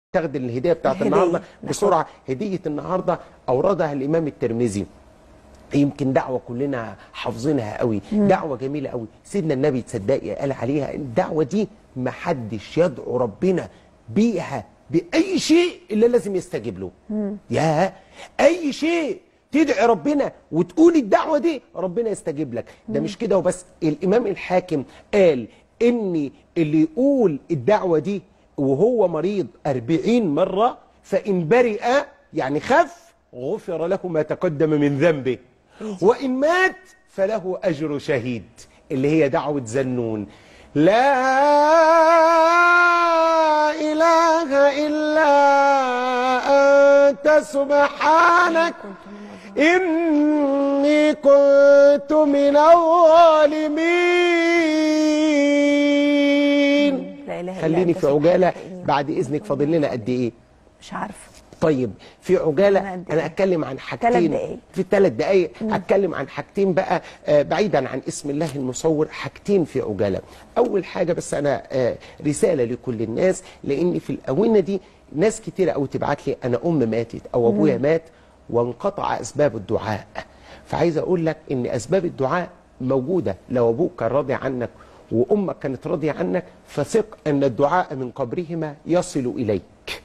تاخد الهديه بتاعت الهدية. النهارده ناخد. بسرعه هديه النهارده اوردها الامام الترمذي يمكن دعوة كلنا حافظينها قوي دعوة جميلة قوي سيدنا النبي تصدقي قال عليها الدعوة دي ما حدش يدعو ربنا بيها بأي شيء إلا لازم يستجيب له يا أي شيء تدعي ربنا وتقول الدعوة دي ربنا يستجيب لك ده مش كده وبس الإمام الحاكم قال إن اللي يقول الدعوة دي وهو مريض أربعين مرة فإن برئ يعني خف غفر له ما تقدم من ذنبه وإن مات فله أجر شهيد اللي هي دعوة زنون لا إله إلا أنت سبحانك إني كنت من الظالمين لا إله إلا خليني أنت في عجالة سبحانك إني بعد إذنك فاضل لنا قد إيه مش عارفه طيب في عجالة أنا قد أنا إيه؟ أتكلم عن حاجتين دقايق. في ثلاث دقايق أتكلم عن حاجتين بقى آه، بعيدا عن اسم الله المصور حاجتين في عجالة أول حاجة بس أنا آه، رسالة لكل الناس لأن في الأونة دي ناس كتيرة أوي تبعت لي أنا أم ماتت أو أبويا مات وانقطع أسباب الدعاء فعايز أقول لك إن أسباب الدعاء موجودة لو أبوك كان راضي عنك وأمك كانت راضية عنك فثق أن الدعاء من قبرهما يصل إليك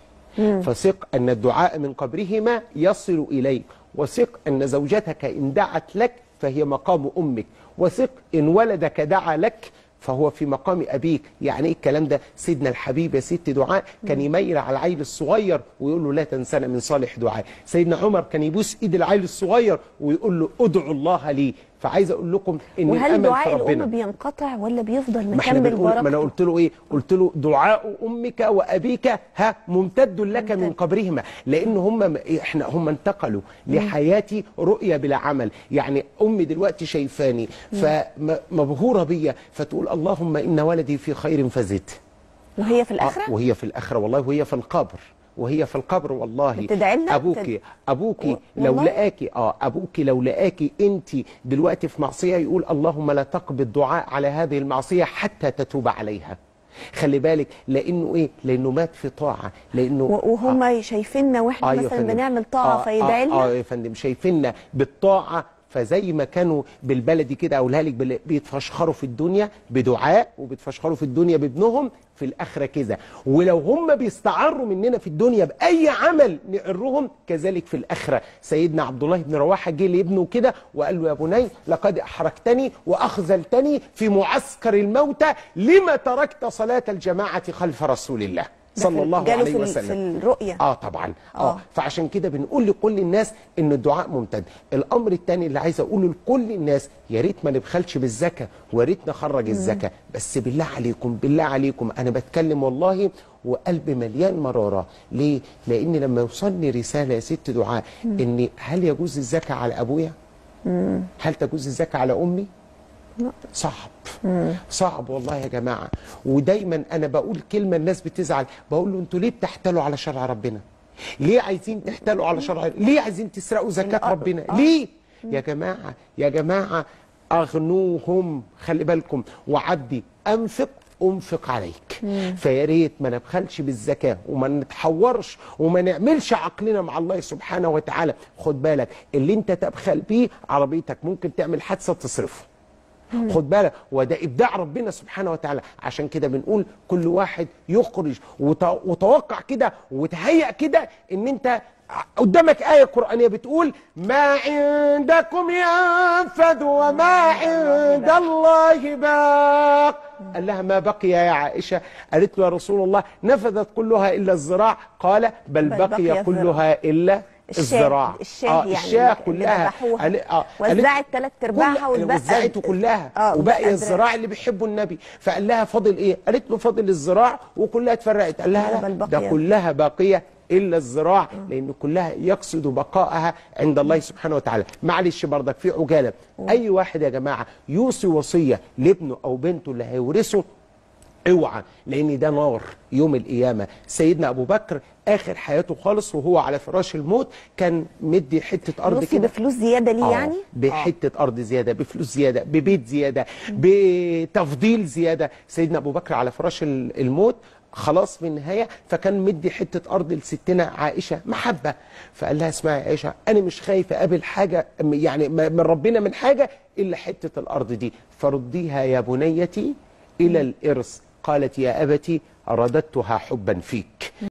فثق أن الدعاء من قبرهما يصل إليك وثق أن زوجتك إن دعت لك فهي مقام أمك وثق إن ولدك دعا لك فهو في مقام أبيك يعني إيه الكلام ده سيدنا الحبيب يا ست دعاء كان يميل على العيل الصغير ويقول له لا تنسنا من صالح دعاء سيدنا عمر كان يبوس إيد العيل الصغير ويقول له ادعوا الله لي فعايز أقول لكم إن وهل الأمل في دعاء ربنا الام بينقطع ولا بيفضل ما احنا مكمل بنقول ما انا بركته قلت له ايه قلت له دعاء امك وابيك ها ممتد لك من ممتد. قبرهما لان هم احنا هم انتقلوا لحياتي رؤيه بلا عمل يعني امي دلوقتي شايفاني فمبهوره بيا فتقول اللهم ان ولدي في خير فزد وهي في آه، الاخره وهي في الاخره والله وهي في القبر وهي في القبر والله بتدعي لنا؟ ابوك بتد- ابوك و- لو والله؟ لقاكي اه ابوك لو لقاكي انت دلوقتي في معصيه يقول اللهم لا تقبل الدعاء على هذه المعصيه حتى تتوب عليها خلي بالك لانه ايه لانه مات في طاعه لانه و- وهم شايفيننا واحنا آه يا مثلا فندم. بنعمل طاعه آه فيدعي آه, لنا اه يا فندم شايفيننا بالطاعه فزي ما كانوا بالبلدي كده اقولها لك بال- بيتفشخروا في الدنيا بدعاء وبيتفشخروا في الدنيا بابنهم في الاخره كده ولو هم بيستعروا مننا في الدنيا باي عمل نعرهم كذلك في الاخره سيدنا عبد الله بن رواحه جه لابنه كده وقال له يا بني لقد احرجتني واخذلتني في معسكر الموتى لما تركت صلاه الجماعه خلف رسول الله ده صلى في- الله جاله عليه في ال- وسلم في الرؤيه اه طبعا اه, آه. آه. فعشان كده بنقول لكل الناس ان الدعاء ممتد الامر الثاني اللي عايز اقوله لكل الناس يا ريت ما نبخلش بالزكاه ويا ريت نخرج الزكاه بس بالله عليكم بالله عليكم انا بتكلم والله وقلبي مليان مراره ليه لان لما يوصلني رساله يا ست دعاء ان هل يجوز الزكاه على ابويا هل تجوز الزكاه على امي صعب صعب والله يا جماعه ودايما انا بقول كلمه الناس بتزعل بقول له انتوا ليه بتحتالوا على شرع ربنا ليه عايزين تحتالوا على شرع ليه عايزين تسرقوا زكاه الأرض. ربنا آه. ليه يا جماعه يا جماعه اغنوهم خلي بالكم وعبدي انفق انفق عليك فيا ريت ما نبخلش بالزكاه وما نتحورش وما نعملش عقلنا مع الله سبحانه وتعالى خد بالك اللي انت تبخل بيه عربيتك ممكن تعمل حادثه تصرفه خد بالك وده ابداع ربنا سبحانه وتعالى عشان كده بنقول كل واحد يخرج وت- وتوقع كده وتهيأ كده ان انت قدامك آية قرآنية بتقول ما عندكم ينفد وما عند الله باق قال لها ما بقي يا عائشة قالت له يا رسول الله نفذت كلها إلا الزراع قال بل, بل بقي, بقي كلها إلا الشاه- الزراع الشاه آه يعني الشاه اللي كلها ذبحوها. قال- آه قالت- وزعت تلات أرباعها كل- واتبقى- وزعته كلها آه، وباقي وبقى الزراع اللي بيحبوا النبي فقال لها فاضل ايه قالت له فاضل الزراع وكلها اتفرقت قال لها بل لا بقي. ده كلها باقيه الا الزراع لان كلها يقصد بقائها عند الله سبحانه وتعالى معلش برضك في عجاله اي واحد يا جماعه يوصي وصيه لابنه او بنته اللي هيورثه اوعى لان ده نار يوم القيامه سيدنا ابو بكر اخر حياته خالص وهو على فراش الموت كان مدي حته ارض يوصي كده بفلوس زياده ليه آه، يعني بحته ارض زياده بفلوس زياده ببيت زياده بتفضيل زياده سيدنا ابو بكر على فراش ال- الموت خلاص في النهايه فكان مدي حته ارض لستنا عائشه محبه فقال لها اسمعي يا عائشه انا مش خايف اقابل حاجه يعني من ربنا من حاجه الا حته الارض دي فرديها يا بنيتي الى الارث قالت يا ابتي رددتها حبا فيك